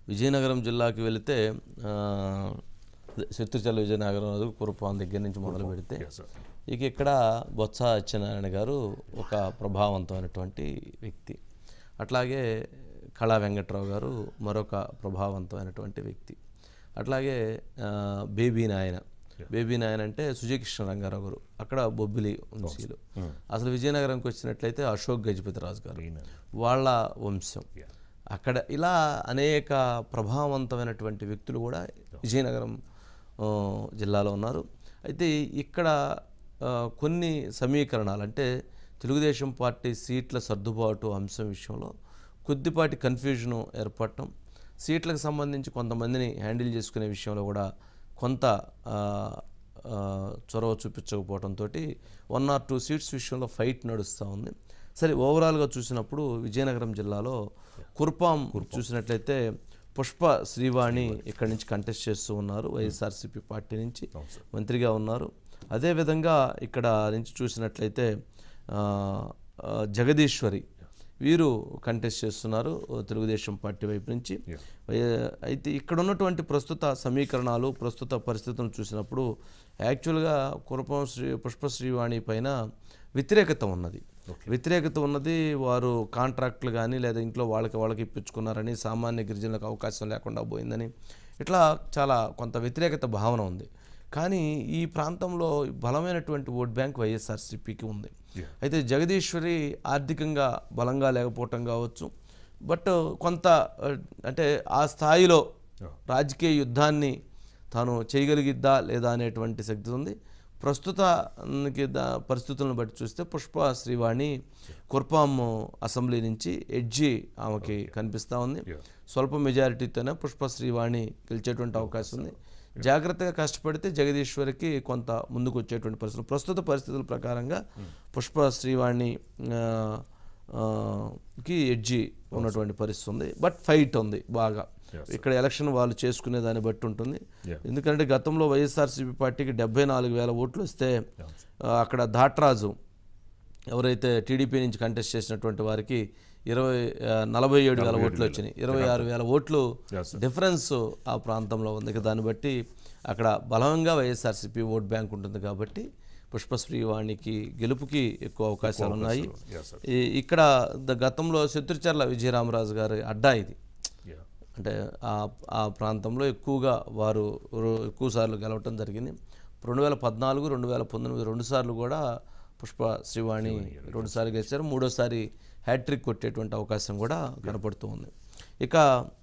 విజయనగరం జిల్లాకి వెళితే ఆ, అదే శత్రుచల విజయనగరం అది కురపాం దగ్గర నుంచి మొదలు పెడితే Yes, sir. ఇక ఇక్కడ బొత్స అచ్చెన్నారాయణ గారు ఒక ప్రభావవంతమైనటువంటి వ్యక్తి అట్లాగే కళా వెంకట్రావు గారు మరొక ప్రభావవంతమైనటువంటి వ్యక్తి అట్లాగే ఆ, బేబీ నాయన బేబీ నాయన అంటే సుజయకృష్ణ రంగారావు గారు అక్కడ బొబ్బిలి వంశీయులు అసలు విజయనగరంకి వచ్చినట్లయితే అశోక్ గజపతి రాజు గారు వాళ్ళ వంశం అక్కడ ఇలా అనేక ప్రభావవంతమైనటువంటి వ్యక్తులు కూడా విజయనగరం ఆ, జిల్లాలో ఉన్నారు అయితే ఇక్కడ ఆ, కొన్ని సమీకరణాలు అంటే తెలుగుదేశం పార్టీ సీట్ల సర్దుబాటు అంశం విషయంలో కొద్దిపాటి కన్ఫ్యూజన్ ఏర్పడటం సీట్లకు సంబంధించి కొంతమందిని హ్యాండిల్ చేసుకునే విషయంలో కూడా కొంత ఆ, ఆ, చొరవ చూపించకపోవడంతో వన్ ఆర్ టూ సీట్స్ విషయంలో ఫైట్ నడుస్తూ ఉంది సరే ఓవరాల్గా చూసినప్పుడు విజయనగరం జిల్లాలో కుర్పాం చూసినట్లయితే పుష్ప శ్రీవాణి ఇక్కడి నుంచి కంటెస్ట్ చేస్తూ ఉన్నారు వైఎస్ఆర్సీపీ పార్టీ నుంచి మంత్రిగా ఉన్నారు అదేవిధంగా ఇక్కడ నుంచి చూసినట్లయితే ఆ, ఆ, జగదీశ్వరి వీరు కంటెస్ట్ చేస్తున్నారు తెలుగుదేశం పార్టీ వైపు నుంచి వై- అయితే ఇక్కడ ఉన్నటువంటి ప్రస్తుత సమీకరణాలు ప్రస్తుత పరిస్థితులను చూసినప్పుడు యాక్చువల్గా కురపం శ్రీ పుష్పశ్రీవాణి పైన వ్యతిరేకత ఉన్నది వ్యతిరేకత ఉన్నది వారు కాంట్రాక్టులు కానీ లేదా ఇంట్లో వాళ్ళకి వాళ్ళకి ఇప్పించుకున్నారని సామాన్య గిరిజనులకు అవకాశం లేకుండా పోయిందని ఇట్లా చాలా కొంత వ్యతిరేకత భావన ఉంది కానీ ఈ ప్రాంతంలో బలమైనటువంటి ఓట్ బ్యాంక్ వైఎస్ఆర్సీపీకి ఉంది అయితే జగదీశ్వరి ఆర్థికంగా బలంగా లేకపోవటం కావచ్చు బట్ కొంత ఆ, అంటే ఆ స్థాయిలో రాజకీయ యుద్ధాన్ని తాను చేయగలిగిద్దా లేదా అనేటువంటి శక్తి ఉంది ప్రస్తుతానికి దా- పరిస్థితులను బట్టి చూస్తే పుష్ప శ్రీవాణి కుర్పాం అసెంబ్లీ నుంచి ఎడ్జి ఆమెకి కనిపిస్తూ ఉంది స్వల్ప మెజారిటీతోనే పుష్ప శ్రీవాణి గెలిచేటువంటి అవకాశం ఉంది జాగ్రత్తగా కష్టపడితే జగదీశ్వరికి కొంత ముందుకు వచ్చేటువంటి పరిస్థితులు ప్రస్తుత పరిస్థితుల ప్రకారంగా పుష్ప శ్రీవాణి ఆ, ఆ, కి ఎడ్జి ఉన్నటువంటి పరిస్థితి ఉంది బట్ ఫైట్ ఉంది బాగా ఇక్కడ ఎలక్షన్ వాళ్ళు చేసుకునే దాన్ని బట్టి ఉంటుంది ఎందుకంటే గతంలో వైఎస్ఆర్సీపీ పార్టీకి డెబ్బై నాలుగు వేల ఓట్లు వస్తే ఆ, అక్కడ ధాట్రాజు ఎవరైతే టీడీపీ నుంచి కంటెస్ట్ చేసినటువంటి వారికి ఇరవై ఆ, నలభై ఏడు వేల ఓట్లు వచ్చినాయి ఇరవై ఆరు వేల ఓట్లు డిఫరెన్స్ ఆ ప్రాంతంలో ఉంది ఇక దాన్ని బట్టి అక్కడ బలంగా వైఎస్ఆర్సీపీ ఓట్ బ్యాంక్ ఉంటుంది కాబట్టి పుష్పశ్రీవాణికి గెలుపుకి ఎక్కువ అవకాశాలు ఉన్నాయి ఈ- ఇక్కడ ద- గతంలో శత్రుచర్ల విజయరామరాజు గారి అడ్డా ఇది అంటే ఆ ఆ ప్రాంతంలో ఎక్కువగా వారు రో- ఎక్కువ సార్లు గెలవటం జరిగింది రెండు వేల పద్నాలుగు రెండు వేల పంతొమ్మిది రెండు సార్లు కూడా పుష్ప శ్రీవాణి రెండుసార్లు గెలిచారు మూడోసారి హ్యాట్రిక్ కొట్టేటువంటి అవకాశం కూడా కనపడుతూ ఉంది ఇక